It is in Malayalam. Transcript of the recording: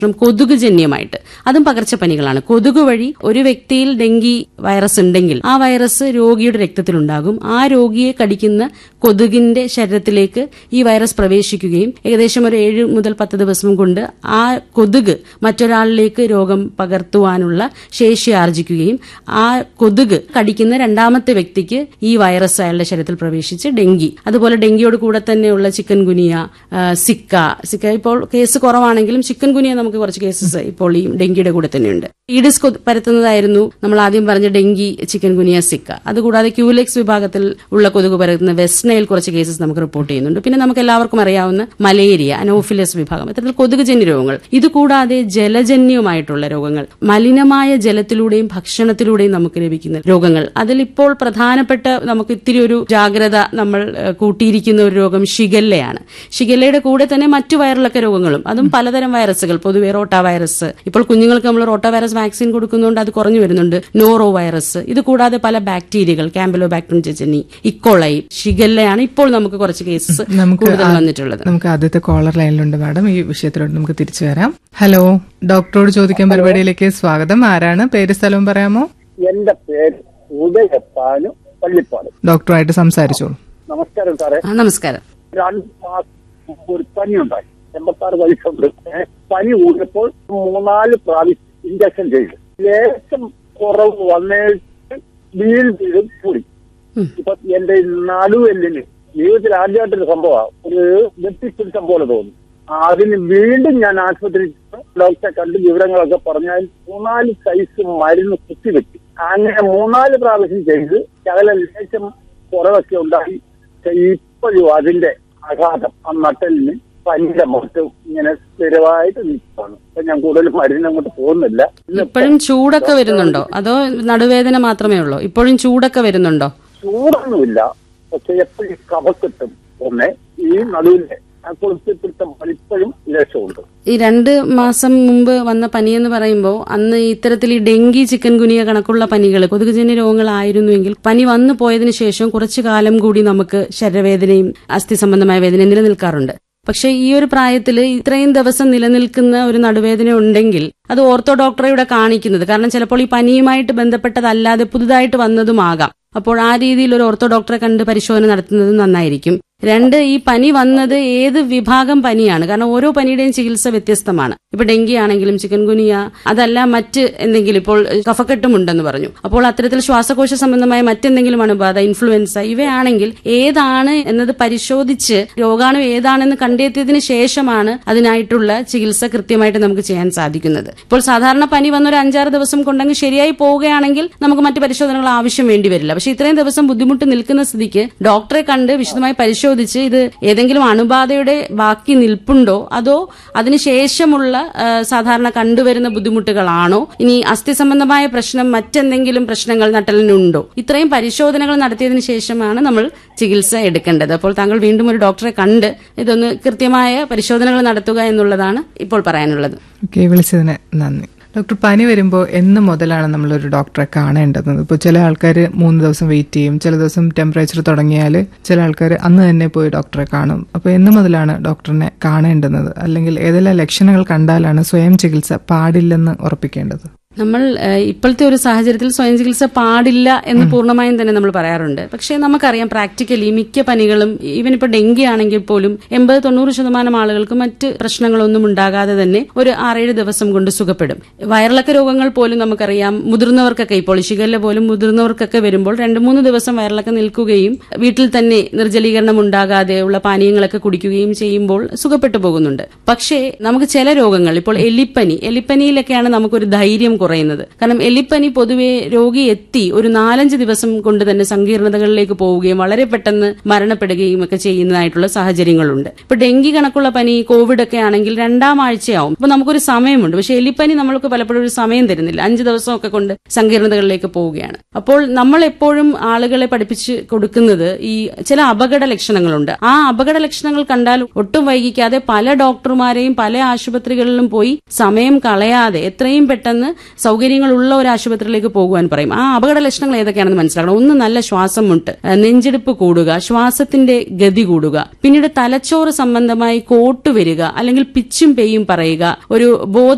കൊതുക് ജന്യമായിട്ട് അതും പകർച്ചപ്പനികളാണ് കൊതുക് വഴി ഒരു വ്യക്തിയിൽ ഡെങ്കി വൈറസ് ഉണ്ടെങ്കിൽ ആ വൈറസ് രോഗിയുടെ രക്തത്തിലുണ്ടാകും ആ രോഗിയെ കടിക്കുന്ന കൊതുകിന്റെ ശരീരത്തിലേക്ക് ഈ വൈറസ് പ്രവേശിക്കുകയും ഏകദേശം ഒരു ഏഴ് മുതൽ പത്ത് ദിവസം കൊണ്ട് ആ കൊതുക് മറ്റൊരാളിലേക്ക് രോഗം പകർത്തുവാനുള്ള ശേഷി ആർജിക്കുകയും ആ കൊതുക് കടിക്കുന്ന രണ്ടാമത്തെ വ്യക്തിക്ക് ഈ വൈറസ് അയാളുടെ ശരീരത്തിൽ പ്രവേശിച്ച് ഡെങ്കി അതുപോലെ ഡെങ്കിയോട് കൂടെ തന്നെയുള്ള ചിക്കൻ ഗുനിയ ആ, സിക്ക സിക്ക ഇപ്പോൾ കേസ് കുറവാണെങ്കിലും ചിക്കൻ ഗുനിയ നമുക്ക് കുറച്ച് കേസസ് ഇപ്പോൾ ഈ ഡെങ്കിയുടെ കൂടെ തന്നെയുണ്ട് ഈഡിസ് കൊ- പരത്തുന്നതായിരുന്നു നമ്മൾ ആദ്യം പറഞ്ഞ ഡെങ്കി ചിക്കൻ ഗുനിയ സിക്ക അതുകൂടാതെ ക്യൂലെക്സ് വിഭാഗത്തിൽ ഉള്ള കൊതുക് പരത്തുന്ന വെസ്നയിൽ കുറച്ച് കേസസ് നമുക്ക് റിപ്പോർട്ട് ചെയ്യുന്നുണ്ട് പിന്നെ നമുക്ക് എല്ലാവർക്കും അറിയാവുന്ന മലേറിയ അനോഫിലസ് വിഭാഗം ഇത്തരത്തിൽ കൊതുകുജന്യ രോഗങ്ങൾ ഇതുകൂടാതെ ജലജന്യമായിട്ടുള്ള രോഗങ്ങൾ മലിനമായ ജലത്തിലൂടെയും ഭക്ഷണത്തിലൂടെയും നമുക്ക് ലഭിക്കുന്ന രോഗങ്ങൾ അതിലിപ്പോൾ പ്രധാനപ്പെട്ട നമുക്ക് ഇത്തിരി ഒരു ജാഗ്രത നമ്മൾ ഏഹ്, കൂട്ടിയിരിക്കുന്ന ഒരു രോഗം ഷിഗല്ലയാണ് ഷിഗല്ലയുടെ കൂടെ തന്നെ മറ്റു വയറിളക്ക രോഗങ്ങളും അതും പലതരം വൈറസുകൾ പൊതുവെ റോട്ട വൈറസ് ഇപ്പോൾ കുഞ്ഞുങ്ങൾക്ക് നമ്മൾ റോട്ട വൈറസ് വാക്സിൻ കൊടുക്കുന്നതുകൊണ്ട് അത് കുറഞ്ഞു വരുന്നുണ്ട് നോറോ വൈറസ് ഇത് കൂടാതെ പല ബാക്ടീരിയകൾ ക്യാമ്പലോ ബാക്ടീരിയം ചെച്ചനി ഇക്കോളൈ ഷിഗല്ലയാണ് ഇപ്പോൾ നമുക്ക് കുറച്ച് കേസസ് നമുക്ക് കൂടുതൽ ആ- വന്നിട്ടുള്ളത് നമുക്ക് ആദ്യത്തെ കോളർ ലൈനിലുണ്ട് മാഡം ഈ വിഷയത്തിലോട്ട് നമുക്ക് തിരിച്ചു വരാം ഹലോ ഡോക്ടറോട് ചോദിക്കാൻ പരിപാടിയിലേക്ക് സ്വാഗതം ആരാണ് പേര് സ്ഥലവും പറയാമോ എന്റെ പേര് ഉദയപ്പാനു പള്ളിപ്പാട് ഡോക്ടറുമായിട്ട് സംസാരിച്ചോളൂ നമസ്കാരം സാറേ ആ, നമസ്കാരം രണ്ട് മാസം മുമ്പ് ഒരു പനി ഉണ്ടായി എൺപത്താറ് വയസ്സുണ്ട് ഏ, പനി കൂടിയപ്പോൾ മൂന്നാല് പ്രാവശ്യം ഇഞ്ചക്ഷൻ ചെയ്തു ലേശം കുറവ് വന്നിട്ട് വീണ്ടും കൂടി ഉം. ഇപ്പൊ എന്റെ നടുവെല്ലിന് ജീവിതത്തിൽ ആദ്യമായിട്ടൊരു സംഭവമാണ് ഒരു വെട്ടിപ്പിടുത്തം പോലെ തോന്നി അതിന് വീണ്ടും ഞാൻ ആശുപത്രിയിൽ ചെന്ന് ഡോക്ടറെ കണ്ട് വിവരങ്ങളൊക്കെ പറഞ്ഞാൽ മൂന്നാല് സൈസ് മരുന്ന് കുത്തിവെച്ചു അങ്ങനെ മൂന്നാല് പ്രാവശ്യം ചെയ്ത് ശകല ലേശം കുറവൊക്കെ ഉണ്ടായി പക്ഷെ ഇപ്പോഴും അതിന്റെ ആഘാതം ആ നട്ടലിന് പനിയുടെ മുഖത്ത് ഇങ്ങനെ സ്ഥിരമായിട്ട് നിൽക്കുകയാണ് അപ്പൊ ഞാൻ കൂടുതൽ മരുന്ന് അങ്ങോട്ട് പോകുന്നില്ല ഇന്നിപ്പോ ഇപ്പോഴും ചൂടൊക്കെ വരുന്നുണ്ടോ അതോ നടുവേദന മാത്രമേ ഉള്ളൂ ഇപ്പോഴും ചൂടൊക്കെ വരുന്നുണ്ടോ ചൂടൊന്നുമില്ല പക്ഷെ എപ്പോഴും കഫക്കെട്ടും ഒന്ന് ഈ നടുവിന്റെ ആ കുളിപ്പിടുത്തം ഇപ്പോഴും ലേശമുണ്ട് ഈ രണ്ട് മാസം മുമ്പ് വന്ന പനി എന്ന് പറയുമ്പോൾ അന്ന് ഇത്തരത്തിൽ ഈ ഡെങ്കി ചിക്കൻ ഗുനിയ കണക്കുള്ള പനികൾ കൊതുകുജന്യ രോഗങ്ങളായിരുന്നുവെങ്കിൽ പനി വന്നു പോയതിനു ശേഷം കുറച്ചു കാലം കൂടി നമുക്ക് ശരീരവേദനയും അസ്ഥി സംബന്ധമായ വേദനയും നിലനിൽക്കാറുണ്ട് പക്ഷെ ഈ ഒരു പ്രായത്തിൽ ഇത്രയും ദിവസം നിലനിൽക്കുന്ന ഒരു നടുവേദന ഉണ്ടെങ്കിൽ അത് ഓർത്തോ ഡോക്ടറെയുടെ കാണിക്കുന്നത് കാരണം ചിലപ്പോൾ ഈ പനിയുമായിട്ട് ബന്ധപ്പെട്ടതല്ലാതെ പുതുതായിട്ട് വന്നതുമാകാം അപ്പോൾ ആ രീതിയിൽ ഒരു ഓർത്തോ ഡോക്ടറെ കണ്ട് പരിശോധന നടത്തുന്നത് നന്നായിരിക്കും രണ്ട് ഈ പനി വന്നത് ഏത് വിഭാഗം പനിയാണ് കാരണം ഓരോ പനിയുടെയും ചികിത്സ വ്യത്യസ്തമാണ് ഇപ്പൊ ഡെങ്കി ആണെങ്കിലും ചിക്കൻ ഗുനിയ അതല്ല മറ്റ് എന്തെങ്കിലും ഇപ്പോൾ കഫക്കെട്ടും ഉണ്ടെന്ന് പറഞ്ഞു അപ്പോൾ അത്തരത്തിൽ ശ്വാസകോശ സംബന്ധമായ മറ്റെന്തെങ്കിലും അണുബാധ ഇൻഫ്ലുവൻസ ഇവയാണെങ്കിൽ ഏതാണ് എന്നത് പരിശോധിച്ച് രോഗാണു ഏതാണെന്ന് കണ്ടെത്തിയതിന് ശേഷമാണ് അതിനായിട്ടുള്ള ചികിത്സ കൃത്യമായിട്ട് നമുക്ക് ചെയ്യാൻ സാധിക്കുന്നത് ഇപ്പോൾ സാധാരണ പനി വന്ന ഒരു അഞ്ചാറ് ദിവസം കൊണ്ടങ്ങ് ശരിയായി പോവുകയാണെങ്കിൽ നമുക്ക് മറ്റ് പരിശോധനകൾ ആവശ്യം വേണ്ടി വരില്ല പക്ഷെ ഇത്രയും ദിവസം ബുദ്ധിമുട്ട് നിൽക്കുന്ന സ്ഥിതിക്ക് ഡോക്ടറെ കണ്ട് വിശദമായി പരിശോധിച്ച് ഇത് ഏതെങ്കിലും അണുബാധയുടെ ബാക്കി നിൽപ്പുണ്ടോ അതോ അതിനുശേഷമുള്ള ആ, സാധാരണ കണ്ടുവരുന്ന ബുദ്ധിമുട്ടുകളാണോ ഇനി അസ്ഥി സംബന്ധമായ പ്രശ്നം മറ്റെന്തെങ്കിലും പ്രശ്നങ്ങൾ നട്ടലിനുണ്ടോ ഇത്രയും പരിശോധനകൾ നടത്തിയതിനു ശേഷമാണ് നമ്മൾ ചികിത്സ എടുക്കേണ്ടത് അപ്പോൾ താങ്കൾ വീണ്ടും ഒരു ഡോക്ടറെ കണ്ട് ഇതൊന്ന് കൃത്യമായ പരിശോധനകൾ നടത്തുക എന്നുള്ളതാണ് ഇപ്പോൾ പറയാനുള്ളത് ഓക്കെ വിളിച്ചതിന് നന്ദി ഡോക്ടർ പനി വരുമ്പോൾ എന്ന് മുതലാണ് നമ്മളൊരു ഡോക്ടറെ കാണേണ്ടത് ഇപ്പോൾ ചില ആൾക്കാർ മൂന്ന് ദിവസം വെയിറ്റ് ചെയ്യും ചില ദിവസം ടെമ്പറേച്ചർ തുടങ്ങിയാൽ ചില ആൾക്കാർ അന്ന് തന്നെ പോയി ഡോക്ടറെ കാണും അപ്പോൾ എന്ന് മുതലാണ് ഡോക്ടറിനെ കാണേണ്ടുന്നത് അല്ലെങ്കിൽ ഏതെല്ലാം ലക്ഷണങ്ങൾ കണ്ടാലാണ് സ്വയം ചികിത്സ പാടില്ലെന്ന് ഉറപ്പിക്കേണ്ടത് നമ്മൾ ഏഹ്, ഇപ്പോഴത്തെ ഒരു സാഹചര്യത്തിൽ സ്വയം ചികിത്സ പാടില്ല എന്ന് പൂർണ്ണമായും തന്നെ നമ്മൾ പറയാറുണ്ട് പക്ഷേ നമുക്കറിയാം പ്രാക്ടിക്കലി മിക്ക പനികളും ഈവൻ ഇപ്പോൾ ഡെങ്കി ആണെങ്കിൽ പോലും എൺപത് തൊണ്ണൂറ് ശതമാനം ആളുകൾക്ക് മറ്റ് പ്രശ്നങ്ങളൊന്നും ഉണ്ടാകാതെ തന്നെ ഒരു ആറേഴ് ദിവസം കൊണ്ട് സുഖപ്പെടും വയറിളക്ക രോഗങ്ങൾ പോലും നമുക്കറിയാം മുതിർന്നവർക്കൊക്കെ ഇപ്പോൾ ഷിഗല്ല പോലും മുതിർന്നവർക്കൊക്കെ വരുമ്പോൾ രണ്ട് മൂന്ന് ദിവസം വയറിളക്കം നിൽക്കുകയും വീട്ടിൽ തന്നെ നിർജ്ജലീകരണം ഉണ്ടാകാതെ ഉള്ള പാനീയങ്ങളൊക്കെ കുടിക്കുകയും ചെയ്യുമ്പോൾ സുഖപ്പെട്ടു പോകുന്നുണ്ട് പക്ഷേ നമുക്ക് ചില രോഗങ്ങൾ ഇപ്പോൾ എലിപ്പനി എലിപ്പനിയിലൊക്കെയാണ് നമുക്കൊരു ധൈര്യം കുറയുന്നത് കാരണം എലിപ്പനി പൊതുവെ രോഗി എത്തി ഒരു നാലഞ്ച് ദിവസം കൊണ്ട് തന്നെ സങ്കീർണതകളിലേക്ക് പോവുകയും വളരെ പെട്ടെന്ന് മരണപ്പെടുകയും ഒക്കെ ചെയ്യുന്നതായിട്ടുള്ള സാഹചര്യങ്ങളുണ്ട് ഇപ്പൊ ഡെങ്കി കണക്കുള്ള പനി കോവിഡ് ഒക്കെ ആണെങ്കിൽ രണ്ടാം ആഴ്ചയാവും അപ്പൊ നമുക്കൊരു സമയമുണ്ട് പക്ഷെ എലിപ്പനി നമ്മൾക്ക് പലപ്പോഴും ഒരു സമയം തരുന്നില്ല അഞ്ച് ദിവസമൊക്കെ കൊണ്ട് സങ്കീർണതകളിലേക്ക് പോവുകയാണ് അപ്പോൾ നമ്മൾ എപ്പോഴും ആളുകളെ പഠിപ്പിച്ച് കൊടുക്കുന്നത് ഈ ചില അപകട ലക്ഷണങ്ങളുണ്ട് ആ അപകട ലക്ഷണങ്ങൾ കണ്ടാൽ ഒട്ടും വൈകിക്കാതെ പല ഡോക്ടർമാരെയും പല ആശുപത്രികളിലും പോയി സമയം കളയാതെ എത്രയും പെട്ടെന്ന് സൗകര്യങ്ങളുള്ള ഒരു ആശുപത്രിയിലേക്ക് പോകുവാൻ പറയും ആ അപകട ലക്ഷണങ്ങൾ ഏതൊക്കെയാണെന്ന് മനസ്സിലാക്കണം ഒന്ന് നല്ല ശ്വാസം മുട്ട് ഏഹ് നെഞ്ചെടുപ്പ് കൂടുക ശ്വാസത്തിന്റെ ഗതി കൂടുക പിന്നീട് തലച്ചോറ് സംബന്ധമായി കോട്ട് വരിക അല്ലെങ്കിൽ പിച്ചും പേയും പറയുക ഒരു ബോധ